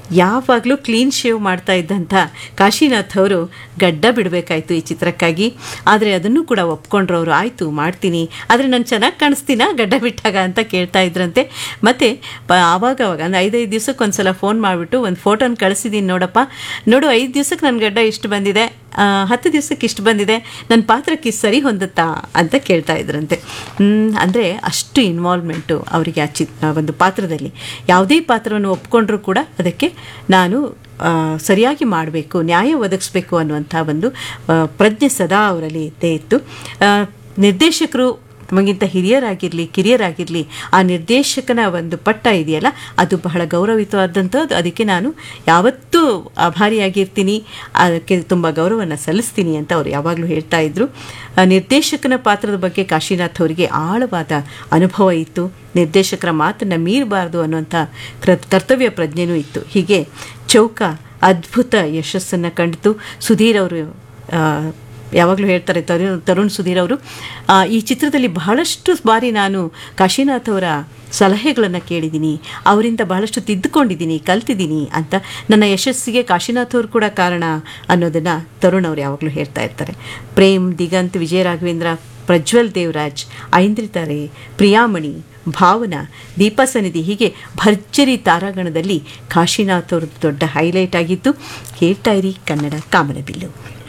ಯಾವಾಗಲೂ clean shave ಮಾಡ್ತಾ ಇದ್ದಂಥ ಕಾಶಿನಾಥ್ ಅವರು ಗಡ್ಡ ಬಿಡಬೇಕಾಯ್ತು ಈ ಚಿತ್ರಕ್ಕಾಗಿ ಆದರೆ ಅದನ್ನು ಕೂಡ ಒಪ್ಕೊಂಡ್ರು ಅವರು ಆಯಿತು ಮಾಡ್ತೀನಿ ಆದರೆ ನಾನು ಚೆನ್ನಾಗಿ ಕಾಣಿಸ್ತೀನಾ ಗಡ್ಡ ಬಿಟ್ಟಾಗ ಅಂತ ಕೇಳ್ತಾ ಇದ್ರಂತೆ ಮತ್ತು ಪ ಆವಾಗ ಅವಾಗ ಅಂದರೆ ಐದೈದು ದಿವ್ಸಕ್ಕೆ ಒಂದು ಸಲ ಫೋನ್ ಮಾಡಿಬಿಟ್ಟು ಒಂದು ಫೋಟೋನ ಕಳಿಸಿದ್ದೀನಿ ನೋಡಪ್ಪ ನೋಡು ಐದು ದಿವ್ಸಕ್ಕೆ ನನ್ನ ಗಡ್ಡ ಇಷ್ಟು ಬಂದಿದೆ ಆ, ಹತ್ತು ದಿವ್ಸಕ್ಕೆ ಇಷ್ಟು ಬಂದಿದೆ ನನ್ನ ಪಾತ್ರಕ್ಕೆ ಇಷ್ಟು ಸರಿ ಹೊಂದುತ್ತಾ ಅಂತ ಕೇಳ್ತಾ ಇದ್ರಂತೆ ಅಂದರೆ ಅಷ್ಟು ಇನ್ವಾಲ್ವ್ಮೆಂಟು ಅವರಿಗೆ ಆ ಚಿತ್ ಆ ಒಂದು ಪಾತ್ರದಲ್ಲಿ ಯಾವುದೇ ಪಾತ್ರವನ್ನು ಒಪ್ಕೊಂಡ್ರೂ ಕೂಡ ಅದಕ್ಕೆ ನಾನು ಆ, ಸರಿಯಾಗಿ ಮಾಡಬೇಕು ನ್ಯಾಯ ಒದಗಿಸ್ಬೇಕು ಅನ್ನುವಂಥ ಒಂದು ಆ, ಪ್ರಜ್ಞೆ ಸದಾ ಅವರಲ್ಲಿ ಇದ್ದೇ ಇತ್ತು ಆ, ನಿರ್ದೇಶಕರು ನಮಗಿಂತ ಹಿರಿಯರಾಗಿರಲಿ ಕಿರಿಯರಾಗಿರಲಿ ಆ ನಿರ್ದೇಶಕನ ಒಂದು ಪಟ್ಟ ಇದೆಯಲ್ಲ ಅದು ಬಹಳ ಗೌರವಿತವಾದಂಥದ್ದು ಅದಕ್ಕೆ ನಾನು ಯಾವತ್ತೂ ಆಭಾರಿಯಾಗಿರ್ತೀನಿ ಅದಕ್ಕೆ ತುಂಬ ಗೌರವವನ್ನು ಸಲ್ಲಿಸ್ತೀನಿ ಅಂತ ಅವರು ಯಾವಾಗಲೂ ಹೇಳ್ತಾ ಇದ್ರು ಆ ನಿರ್ದೇಶಕನ ಪಾತ್ರದ ಬಗ್ಗೆ ಕಾಶಿನಾಥ್ ಅವರಿಗೆ ಆಳವಾದ ಅನುಭವ ಇತ್ತು ನಿರ್ದೇಶಕರ ಮಾತನ್ನು ಮೀರಬಾರ್ದು ಅನ್ನುವಂಥ ಕೃ ಕರ್ತವ್ಯ ಪ್ರಜ್ಞೆನೂ ಇತ್ತು ಹೀಗೆ ಚೌಕ ಅದ್ಭುತ ಯಶಸ್ಸನ್ನು ಕಂಡಿತು ಸುಧೀರ್ ಅವರು ಆ, ಯಾವಾಗಲೂ ಹೇಳ್ತಾರೆ ತರುಣ್ ತರುಣ್ ಸುಧೀರ್ ಅವರು ಆ, ಈ ಚಿತ್ರದಲ್ಲಿ ಬಹಳಷ್ಟು ಬಾರಿ ನಾನು ಕಾಶಿನಾಥ್ ಅವರ ಸಲಹೆಗಳನ್ನು ಕೇಳಿದ್ದೀನಿ ಅವರಿಂದ ಬಹಳಷ್ಟು ತಿದ್ದುಕೊಂಡಿದ್ದೀನಿ ಕಲ್ತಿದ್ದೀನಿ ಅಂತ ನನ್ನ ಯಶಸ್ಸಿಗೆ ಕಾಶಿನಾಥ್ ಅವರು ಕೂಡ ಕಾರಣ ಅನ್ನೋದನ್ನು ತರುಣ್ ಅವರು ಯಾವಾಗಲೂ ಹೇಳ್ತಾ ಇರ್ತಾರೆ ಪ್ರೇಮ್ ದಿಗಂತ್ ವಿಜಯ ರಾಘವೇಂದ್ರ ಪ್ರಜ್ವಲ್ ದೇವರಾಜ್ ಐಂದ್ರಿತಾರೆ ಪ್ರಿಯಾಮಣಿ ಭಾವನಾ ದೀಪಾ ಸನ್ನಿಧಿ ಹೀಗೆ ಭರ್ಜರಿ ತಾರಾಗಣದಲ್ಲಿ ಕಾಶಿನಾಥ್ ಅವ್ರದ್ದು ದೊಡ್ಡ ಹೈಲೈಟ್ ಆಗಿತ್ತು ಕೇಳ್ತಾ ಇರಿ ಕನ್ನಡ ಕಾಮನಬಿಲ್ಲು